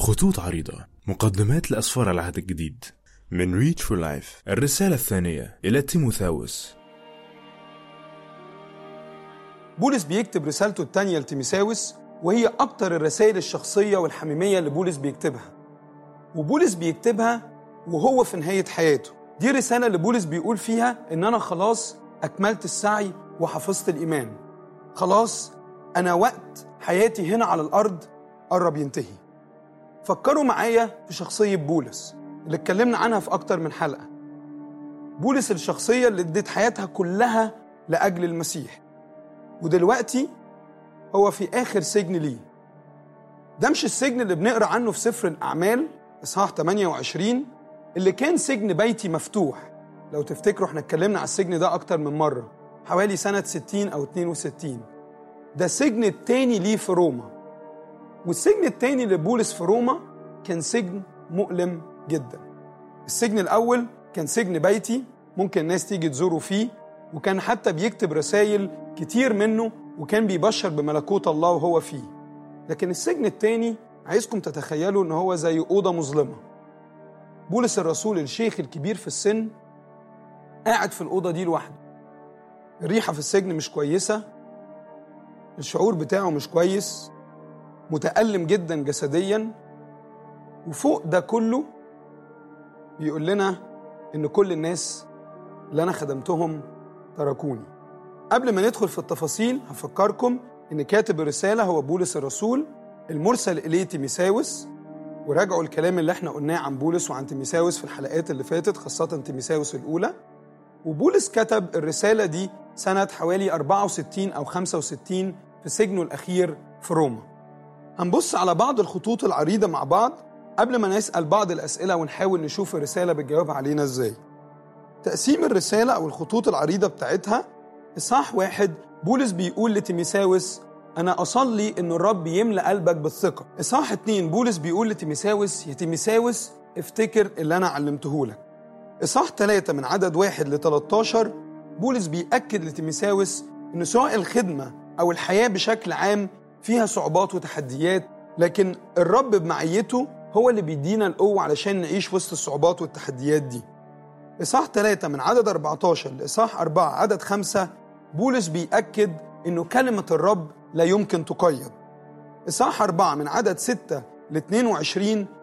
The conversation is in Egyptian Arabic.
خطوط عريضة مقدمات لأسفار العهد الجديد من ريتش فور لايف الرسالة الثانية إلى تيموثاوس بولس بيكتب رسالته التانية لتيميساوس وهي أكتر الرسائل الشخصية والحميمية اللي بولس بيكتبها وبولس بيكتبها وهو في نهاية حياته دي رسالة اللي بولس بيقول فيها إن أنا خلاص أكملت السعي وحفظت الإيمان خلاص أنا وقت حياتي هنا على الأرض قرب ينتهي فكروا معايا في شخصية بولس اللي اتكلمنا عنها في أكتر من حلقة بولس الشخصية اللي ادت حياتها كلها لأجل المسيح ودلوقتي هو في آخر سجن ليه ده مش السجن اللي بنقرأ عنه في سفر الأعمال إصحاح 28 اللي كان سجن بيتي مفتوح لو تفتكروا احنا اتكلمنا على السجن ده أكتر من مرة حوالي سنة 60 أو 62 ده السجن التاني ليه في روما والسجن التاني لبولس في روما كان سجن مؤلم جدا السجن الأول كان سجن بيتي ممكن الناس تيجي تزوره فيه وكان حتى بيكتب رسائل كتير منه وكان بيبشر بملكوت الله وهو فيه لكن السجن التاني عايزكم تتخيلوا ان هو زي أوضة مظلمة بولس الرسول الشيخ الكبير في السن قاعد في الأوضة دي لوحده الريحة في السجن مش كويسة الشعور بتاعه مش كويس متألم جدا جسديا وفوق ده كله بيقول لنا إن كل الناس اللي أنا خدمتهم تركوني قبل ما ندخل في التفاصيل هفكركم إن كاتب الرسالة هو بولس الرسول المرسل إليه تيميساوس وراجعوا الكلام اللي احنا قلناه عن بولس وعن تيميساوس في الحلقات اللي فاتت خاصة تيميساوس الأولى وبولس كتب الرسالة دي سنة حوالي 64 أو 65 في سجنه الأخير في روما هنبص على بعض الخطوط العريضة مع بعض قبل ما نسأل بعض الأسئلة ونحاول نشوف الرسالة بتجاوب علينا إزاي تقسيم الرسالة أو الخطوط العريضة بتاعتها إصحاح واحد بولس بيقول لتيميساوس أنا أصلي إن الرب يملى قلبك بالثقة إصحاح اتنين بولس بيقول لتيميساوس يا تيميساوس افتكر اللي أنا علمته لك إصحاح ثلاثة من عدد واحد ل 13 بولس بيأكد لتيميساوس إن سواء الخدمة أو الحياة بشكل عام فيها صعوبات وتحديات لكن الرب بمعيته هو اللي بيدينا القوة علشان نعيش وسط الصعوبات والتحديات دي إصحاح 3 من عدد 14 لإصحاح 4 عدد 5 بولس بيأكد إنه كلمة الرب لا يمكن تقيد إصحاح 4 من عدد 6 ل 22